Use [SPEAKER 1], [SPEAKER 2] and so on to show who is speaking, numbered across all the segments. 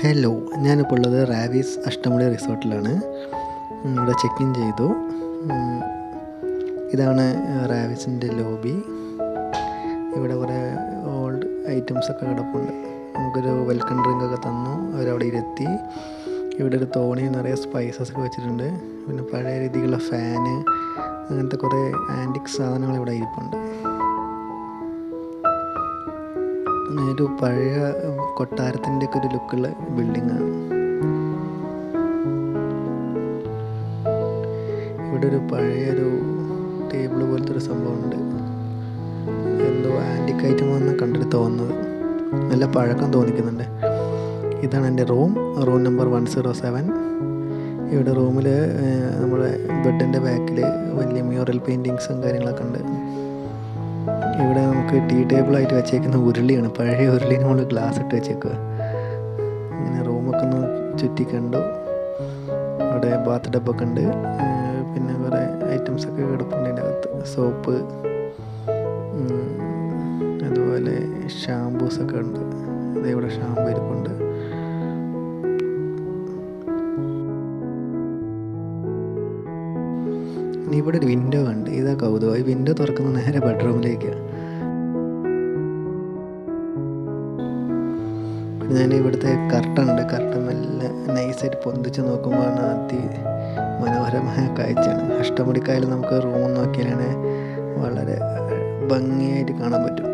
[SPEAKER 1] hello ഞാനിപ്പോൾ ഉള്ളത് റാവീസ് അഷ്ടമുടി റിസോർട്ടിലാണ് ഉം, ഇവിടെ ചെക്ക് ഇൻ ചെയ്തു ഉം, ഇതാണ് റാവീസിൻ്റെ ലോബി ഇവിടെ കുറേ ഓൾഡ് ഐറ്റംസ് ഒക്കെ കിടപ്പുണ്ട് നമുക്കൊരു വെൽക്കം ഡ്രിങ്ക് ഒക്കെ തന്നു അവരവിടെ ഇരുത്തി ഇവിടെ ഒരു തോണി നിറയെ സ്പൈസസ് ഒക്കെ വെച്ചിട്ടുണ്ട് പിന്നെ പഴയ രീതിയിലുള്ള ഫാന് അങ്ങനത്തെ കുറേ ആൻറ്റിക് സാധനങ്ങൾ ഇവിടെ ഇരിപ്പുണ്ട് ഒരു പഴയ കൊട്ടാരത്തിൻ്റെ ഒക്കെ ഒരു ലുക്കുള്ള ബിൽഡിങ്ങാണ് ഇവിടെ ഒരു പഴയൊരു ടേബിൾ പോലത്തെ ഒരു സംഭവമുണ്ട് എന്തോ ആൻറ്റിക് ഐറ്റം ആണെന്ന് കണ്ടിട്ട് തോന്നുന്നത് നല്ല പഴക്കം തോന്നിക്കുന്നുണ്ട് ഇതാണ് എൻ്റെ room room number one zero seven ഇവിടെ റൂമിൽ നമ്മുടെ ബെഡിൻ്റെ ബാക്കിൽ വലിയ മ്യൂറൽ പെയിൻറ്റിങ്സും കാര്യങ്ങളൊക്കെ ഉണ്ട് ഇവിടെ നമുക്ക് ടീ ടേബിളായിട്ട് വെച്ചേക്കുന്ന ഉരുളിയാണ് പഴയ ഉരുളി നമ്മൾ ഗ്ലാസ് ഇട്ട് വെച്ചേക്കുക ഇങ്ങനെ റൂമൊക്കെ ഒന്ന് ചുറ്റി കണ്ടു ഇവിടെ ബാത്ത് ഡബ്ബൊക്കെ ഉണ്ട് ഏർ പിന്നെ കുറേ ഐറ്റംസ് ഒക്കെ കിടപ്പുണ്ട് ഇതിൻ്റെ അകത്ത് സോപ്പ് ഉം, അതുപോലെ ഷാംപൂസ് ഒക്കെ ഉണ്ട് ദേ ഇവിടെ ഷാമ്പു ഇരിപ്പുണ്ട് ഇനി ഇവിടെ ഒരു വിൻഡോ ഉണ്ട് ഇതാ കൗതുകം ഈ വിൻഡോ തുറക്കുന്ന നേരെ ബെഡ്റൂമിലേക്കാണ് പിന്നെ ഞാൻ ഇവിടുത്തെ കർട്ടൻ ഉണ്ട് കർട്ടൻ നല്ല നൈസായിട്ട് പൊന്തിച്ച് നോക്കുമ്പോഴാണ് അതി മനോഹരമായ കാഴ്ചയാണ് അഷ്ടമുടിക്കായൽ നമുക്ക് റൂം നോക്കിയാലാണ് വളരെ ഭംഗിയായിട്ട് കാണാൻ പറ്റും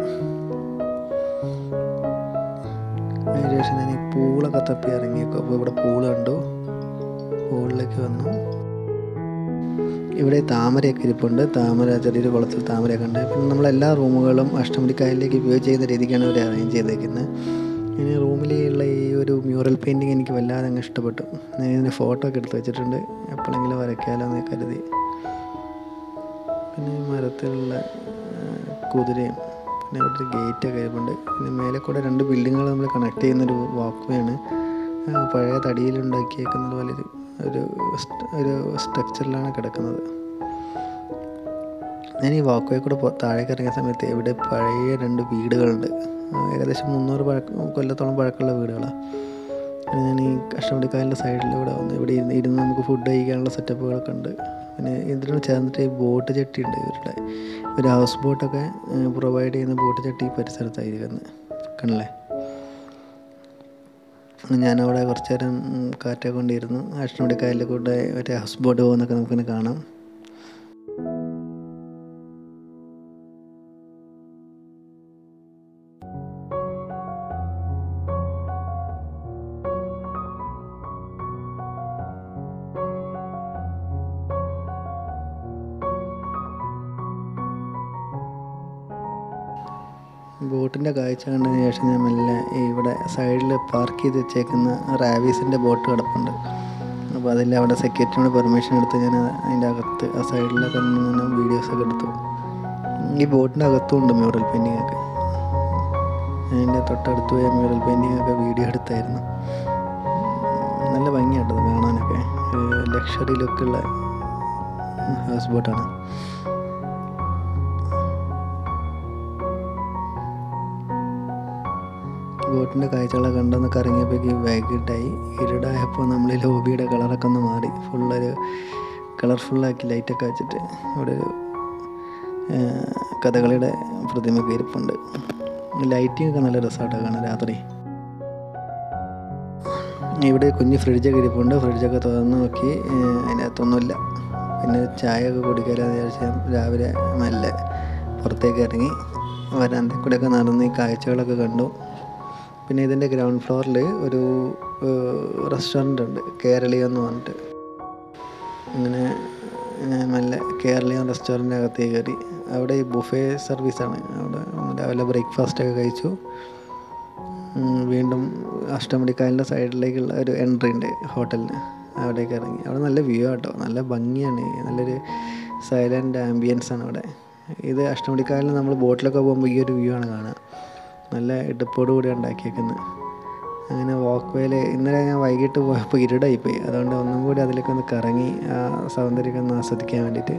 [SPEAKER 1] അതിനുശേഷം ഞാൻ ഈ പൂളൊക്കെ തപ്പി ഇറങ്ങിയേക്കും അപ്പോൾ ഇവിടെ പൂള് കണ്ടു പൂളിലേക്ക് വന്നു ഇവിടെ താമരയൊക്കെ ഇരിപ്പുണ്ട് താമര ചെറിയൊരു കുളത്തിൽ താമരയൊക്കെ ഉണ്ട് പിന്നെ നമ്മളെല്ലാ റൂമുകളും അഷ്ടമുടിക്കായലിലേക്ക് ഉപയോഗിച്ച് ചെയ്യുന്ന രീതിക്കാണ് അവർ അറേഞ്ച് ചെയ്തേക്കുന്നത് ഇനി റൂമിലുള്ള ഈ ഒരു മ്യൂറൽ പെയിൻറ്റിങ് എനിക്ക് വല്ലാതെ അങ്ങ് ഇഷ്ടപ്പെട്ടു ഞാൻ ഇതിൻ്റെ ഫോട്ടോ ഒക്കെ എടുത്ത് വെച്ചിട്ടുണ്ട് എപ്പോഴെങ്കിലും വരയ്ക്കാമല്ലോ എന്ന് കരുതി പിന്നെ ഈ മരത്തിലുള്ള ആ, കുതിരയും പിന്നെ ഇവിടെ ഒരു ഗേറ്റൊക്കെ ഇരിപ്പുണ്ട് പിന്നെ മേലെ കൂടെ രണ്ട് ബിൽഡിങ്ങുകൾ നമ്മൾ കണക്ട് ചെയ്യുന്നൊരു വാക്ക് വേ ആണ് ആ, പഴയ തടിയിലുണ്ടാക്കിയേക്കുന്നത് പോലെ ഒരു ഒരു സ്റ്റ്- ഒരു സ്ട്രക്ചറിലാണ് കിടക്കുന്നത് ഞാൻ ഈ വാക്ക് വേ കൂടെ പോ- താഴേക്ക് ഇറങ്ങിയ സമയത്ത് ഇവിടെ പഴയ രണ്ട് വീടുകളുണ്ട് ആ, ഏകദേശം മുന്നൂറ് പഴക്ക കൊല്ലത്തോളം പഴക്കമുള്ള വീടുകളാണ് ഞാൻ ഈ കഷ്ടപടിക്കാലിൻ്റെ സൈഡിലൂടെ വന്ന് ഇവിടെ ഇരുന്ന് ഇരുന്ന് നമുക്ക് ഫുഡ് കഴിക്കാനുള്ള സെറ്റപ്പുകളൊക്കെ ഉണ്ട് പിന്നെ ഇതിനോട് ചേർന്നിട്ട് ഈ ബോട്ട് ചട്ടി ഉണ്ട് ഇവരുടെ ഒരു ഹൗസ് ബോട്ടൊക്കെ പ്രൊവൈഡ് ചെയ്യുന്ന ബോട്ട് ചട്ടി ഈ പരിസരത്തായിരിക്കുന്നത് കണ്ടില്ലേ ഞാനവിടെ കുറച്ച് നേരം ഉം, കാറ്റൊക്കെ കൊണ്ടിരുന്നു അഷ്ടമുടിക്കായലിൽ കൂടെ ഒരു ഹൗസ് ബോട്ട് പോകുന്നൊക്കെ നമുക്കിന്ന് കാണാം ബോട്ടിൻ്റെ കാഴ്ച കണ്ടതിന് ശേഷം ഞാൻ മെല്ലെ ഇവിടെ സൈഡിൽ പാർക്ക് ചെയ്ത് വെച്ചേക്കുന്ന റാവീസിൻ്റെ ബോട്ട് കിടപ്പുണ്ട് അപ്പോൾ അതിൽ അവിടെ സെക്യൂരിറ്റിയോട് പെർമിഷൻ എടുത്ത് ഞാൻ അതിൻ്റെ അകത്ത് ആ സൈഡിലൊക്കെ നിന്ന് വീഡിയോസൊക്കെ എടുത്തു ഈ ബോട്ടിൻ്റെ അകത്തും ഉണ്ട് മ്യൂറൽ പെയിൻറ്റിംഗ് ഒക്കെ അതിൻ്റെ തൊട്ടടുത്ത് പോയ മ്യൂറൽ പെയിൻറ്റിംഗ് ഒക്കെ വീഡിയോ എടുത്തായിരുന്നു നല്ല ഭംഗിയായിട്ടത് കാണാനൊക്കെ ലക്ഷറി ലുക്കുള്ള ഹൗസ് ബോട്ടാണ് ബോട്ടിൻ്റെ കാഴ്ചകളൊക്കെ കണ്ടൊന്ന് കറങ്ങിയപ്പോഴേക്ക് വൈകിട്ടായി ഇരുടായപ്പോൾ നമ്മൾ ലോബിയുടെ കളറൊക്കെ ഒന്ന് മാറി ഫുള്ളൊരു കളർഫുള്ളാക്കി ലൈറ്റൊക്കെ വെച്ചിട്ട് ഇവിടെ ഒരു ആ, കഥകളിയുടെ പ്രതിമയൊക്കെ ഇരിപ്പുണ്ട് ലൈറ്റിംഗ് ഒക്കെ നല്ല രസമായിട്ടാണ് കാണാൻ രാത്രി ഇവിടെ കുഞ്ഞ് ഫ്രിഡ്ജൊക്കെ ഇരിപ്പുണ്ട് ഫ്രിഡ്ജൊക്കെ തുറന്ന് നോക്കി ആ, അതിനകത്തൊന്നുമില്ല പിന്നെ ചായ ഒക്കെ കുടിക്കാമെന്ന് വിചാരിച്ച് ഞാൻ രാവിലെ മെല്ലെ പുറത്തേക്ക് ഇറങ്ങി വരാന്തെ കൂടെയൊക്കെ നടന്ന് ഈ കാഴ്ചകളൊക്കെ കണ്ടു പിന്നെ ഇതിൻ്റെ ഗ്രൗണ്ട് ഫ്ലോറിൽ ഒരു റെസ്റ്റോറൻ്റ് ഉണ്ട് കേരളീയ എന്ന് പറഞ്ഞിട്ട് അങ്ങനെ ഞാൻ മെല്ലെ കേരളീയ റെസ്റ്റോറൻ്റ് അകത്തേക്ക് കയറി അവിടെ ഈ ബുഫേ സർവീസാണ് അവിടെ രാവിലെ ബ്രേക്ക്ഫാസ്റ്റ് ഒക്കെ കഴിച്ചു ഉം, വീണ്ടും അഷ്ടമുടിക്കായലിൻ്റെ സൈഡിലേക്കുള്ള ഒരു എൻട്രി ഉണ്ട് ഹോട്ടലിന് അവിടേക്ക് ഇറങ്ങി അവിടെ നല്ല വ്യൂ ആട്ടോ നല്ല ഭംഗിയാണ് നല്ലൊരു സൈലൻ്റ് ആംബിയൻസ് ആണ് അവിടെ ഇത് അഷ്ടമുടിക്കായലിൽ നമ്മൾ ബോട്ടിലൊക്കെ പോകുമ്പോൾ ഈ ഒരു വ്യൂ ആണ് കാണുക നല്ല ഇടുപ്പോട് കൂടി ഉണ്ടാക്കിയേക്കുന്നത് അങ്ങനെ വാക്ക് വേയിൽ ഇന്നലെ ഞാൻ വൈകിട്ട് പോയപ്പോൾ ഇരുടായിപ്പോയി അതുകൊണ്ട് ഒന്നും കൂടി അതിലേക്ക് ഒന്ന് കറങ്ങി ആ സൗന്ദര്യമൊക്കെ ഒന്ന് ആസ്വദിക്കാൻ വേണ്ടിയിട്ട്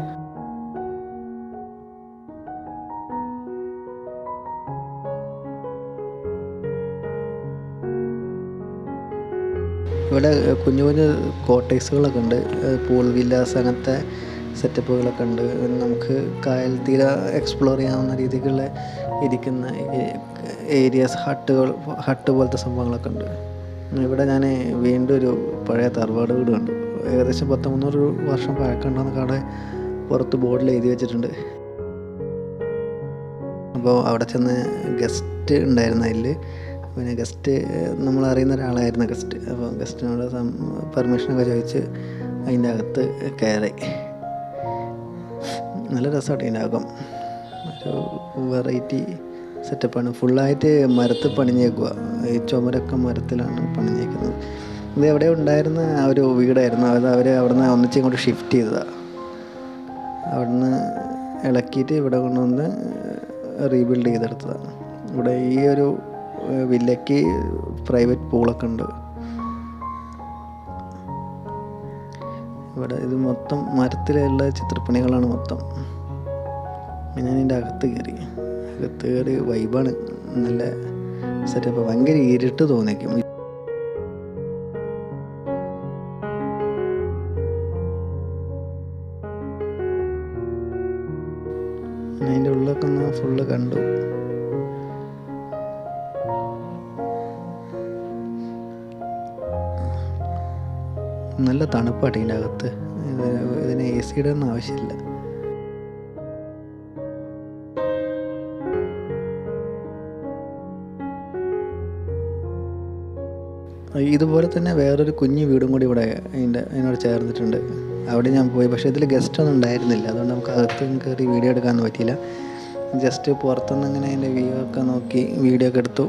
[SPEAKER 1] ഇവിടെ കുഞ്ഞു കുഞ്ഞു കോട്ടേഴ്സുകളൊക്കെ ഉണ്ട് പൂൾ വില്ലാസ് അങ്ങനത്തെ സെറ്റപ്പുകളൊക്കെ ഉണ്ട് നമുക്ക് കായൽ തീര എക്സ്പ്ലോർ ചെയ്യാവുന്ന രീതിക്കുള്ള ഇരിക്കുന്ന ഏരിയാസ് ഹട്ടുകൾ ഹട്ട് പോലത്തെ സംഭവങ്ങളൊക്കെ ഉണ്ട് ഇവിടെ ഞാൻ വീണ്ടും ഒരു പഴയ തറവാട് വീട് കണ്ടു ഏകദേശം പത്ത് മുന്നൂറ് വർഷം പഴക്കമുണ്ടെന്നൊക്കെ അവിടെ പുറത്ത് ബോർഡിൽ എഴുതി വെച്ചിട്ടുണ്ട് അപ്പോൾ അവിടെ ചെന്ന് ഗസ്റ്റ് ഉണ്ടായിരുന്നു അതിൽ പിന്നെ ഗസ്റ്റ് നമ്മൾ അറിയുന്ന ഒരാളായിരുന്നു ഗസ്റ്റ് അപ്പോൾ ഗസ്റ്റിനോട് പെർമിഷനൊക്കെ ചോദിച്ച് അതിൻ്റെ അകത്ത് കയറി നല്ല രസമായിട്ട് ഇതിൻ്റെ അകം ഒരു വെറൈറ്റി സെറ്റപ്പാണ് ഫുള്ളായിട്ട് മരത്തിൽ പണിഞ്ഞേക്കുക ഈ ചുമരൊക്കെ മരത്തിലാണ് പണിഞ്ഞേക്കുന്നത് ഇത് എവിടെ ഉണ്ടായിരുന്ന ആ ഒരു വീടായിരുന്നു അത് അവർ അവിടുന്ന് ഒന്നിച്ച് ഇങ്ങോട്ട് ഷിഫ്റ്റ് ചെയ്തതാണ് അവിടുന്ന് ഇളക്കിയിട്ട് ഇവിടെ കൊണ്ടുവന്ന് റീബിൽഡ് ചെയ്തെടുത്തതാണ് ഇവിടെ ഈ ഒരു വില്ലയ്ക്ക് പ്രൈവറ്റ് പൂളൊക്കെ ഉണ്ട് ഇവിടെ ഇത് മൊത്തം മരത്തിലുള്ള ചിത്രപ്പണികളാണ് മൊത്തം ഞാൻ ഇതിൻ്റെ അകത്ത് കയറി അകത്ത് കയറി വൈബാണ് നല്ല സെറ്റപ്പ് ഭയങ്കര ഇരുട്ട് തോന്നിക്കും അതിൻ്റെ ഉള്ളിലൊക്കെ ഒന്ന് ഫുള്ള് കണ്ടു നല്ല തണുപ്പാട്ട് ഇതിൻ്റെ അകത്ത് ഇത് ഇതിന് എ സിയുടെ ഒന്നും ആവശ്യമില്ല ഇതുപോലെ തന്നെ വേറൊരു കുഞ്ഞു വീടും കൂടി ഇവിടെ അതിൻ്റെ അതിനോട് ചേർന്നിട്ടുണ്ട് അവിടെ ഞാൻ പോയി പക്ഷേ ഇതിൽ ഗസ്റ്റ് ഒന്നും ഉണ്ടായിരുന്നില്ല അതുകൊണ്ട് നമുക്ക് അകത്ത് കയറി വീഡിയോ എടുക്കാനൊന്നും പറ്റിയില്ല ജസ്റ്റ് പുറത്തുനിന്ന് ഇങ്ങനെ അതിൻ്റെ വ്യൂ ഒക്കെ നോക്കി വീഡിയോ ഒക്കെ എടുത്തു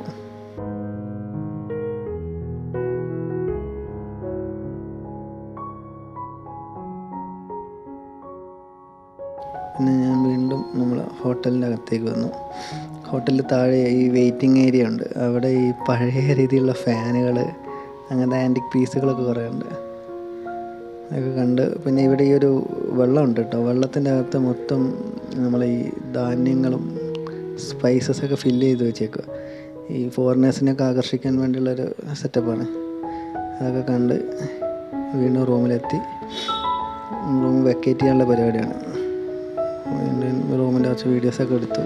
[SPEAKER 1] പിന്നെ ഞാൻ വീണ്ടും നമ്മൾ ഹോട്ടലിൻ്റെ അകത്തേക്ക് വന്നു ഹോട്ടലിൽ താഴെ ഈ വെയിറ്റിംഗ് ഏരിയ ഉണ്ട് അവിടെ ഈ പഴയ രീതിയിലുള്ള ഫാനുകൾ അങ്ങനത്തെ ആൻറ്റിക് പീസുകളൊക്കെ കുറേ ഉണ്ട് അതൊക്കെ കണ്ട് പിന്നെ ഇവിടെ ഈ ഒരു വെള്ളമുണ്ട് കേട്ടോ വെള്ളത്തിൻ്റെ അകത്ത് മൊത്തം നമ്മൾ ഈ ധാന്യങ്ങളും സ്പൈസസ് ഒക്കെ ഫില്ല് ചെയ്ത് വെച്ചേക്കുക ഈ ഫോറിനേഴ്സിനെയൊക്കെ ആകർഷിക്കാൻ വേണ്ടിയുള്ളൊരു സെറ്റപ്പാണ് അതൊക്കെ കണ്ട് വീണ്ടും റൂമിലെത്തി റൂം വെക്കേറ്റ് ചെയ്യാനുള്ള പരിപാടിയാണ് വീണ്ടും റൂമിൻ്റെ കുറച്ച് വീഡിയോസൊക്കെ എടുത്തു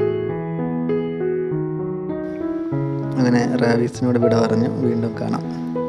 [SPEAKER 1] അങ്ങനെ റാവീസിനോട് വിട പറഞ്ഞു വീണ്ടും കാണാം